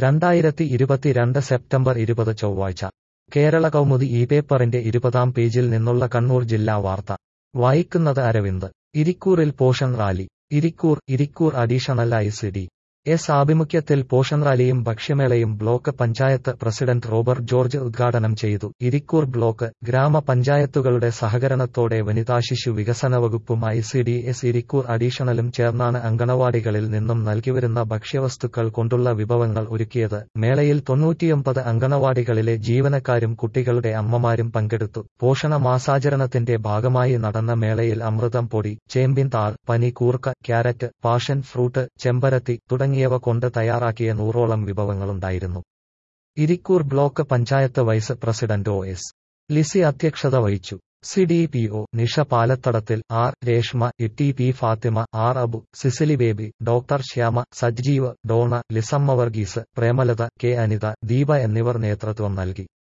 രണ്ടായിരത്തി ഇരുപത്തിരണ്ട് സെപ്റ്റംബർ ഇരുപത് ചൊവ്വാഴ്ച കേരള കൗമുദി ഈ പേപ്പറിന്റെ ഇരുപതാം പേജിൽ നിന്നുള്ള കണ്ണൂർ ജില്ലാ വാർത്ത വായിക്കുന്നത് അരവിന്ദ് ഇരിക്കൂറിൽ Poshan rally Irikkur Irikkur additional I C D S ആഭിമുഖ്യത്തിൽ പോഷൻ റാലിയും ഭക്ഷ്യമേളയും block panchayat president Robert George ഉദ്ഘാടനം ചെയ്തു ഇരിക്കൂർ ബ്ലോക്ക് ഗ്രാമപഞ്ചായത്തുകളുടെ സഹകരണത്തോടെ വനിതാശിശു വികസന വകുപ്പും I C D S Irikkur അഡീഷണലും ചേർന്നാണ് അങ്കണവാടികളിൽ നിന്നും നൽകിവരുന്ന ഭക്ഷ്യവസ്തുക്കൾ കൊണ്ടുള്ള വിഭവങ്ങൾ ഒരുക്കിയത് മേളയിൽ തൊണ്ണൂറ്റിയൊമ്പത് അങ്കണവാടികളിലെ ജീവനക്കാരും കുട്ടികളുടെ അമ്മമാരും പങ്കെടുത്തു പോഷണ മാസാചരണത്തിന്റെ ഭാഗമായി നടന്ന മേളയിൽ അമൃതം പൊടി ചേമ്പിൻ താൾ പനി കൂർക്ക ക്യാരറ്റ് പാഷൻ ഫ്രൂട്ട് ചെമ്പരത്തി തുടങ്ങിയവ കൊണ്ട് തയ്യാറാക്കിയ നൂറോളം വിഭവങ്ങളുണ്ടായിരുന്നു Irikkur block panchayat vice president O S Lissy അധ്യക്ഷത വഹിച്ചു C D P O Nisha പാലത്തടത്തിൽ R Reshma E P Fathima R Abu Cicily Baby doctor Shyama Sajeev Dona Lissamma Varghese Premalatha K Anitha Deepa എന്നിവർ നേതൃത്വം നൽകി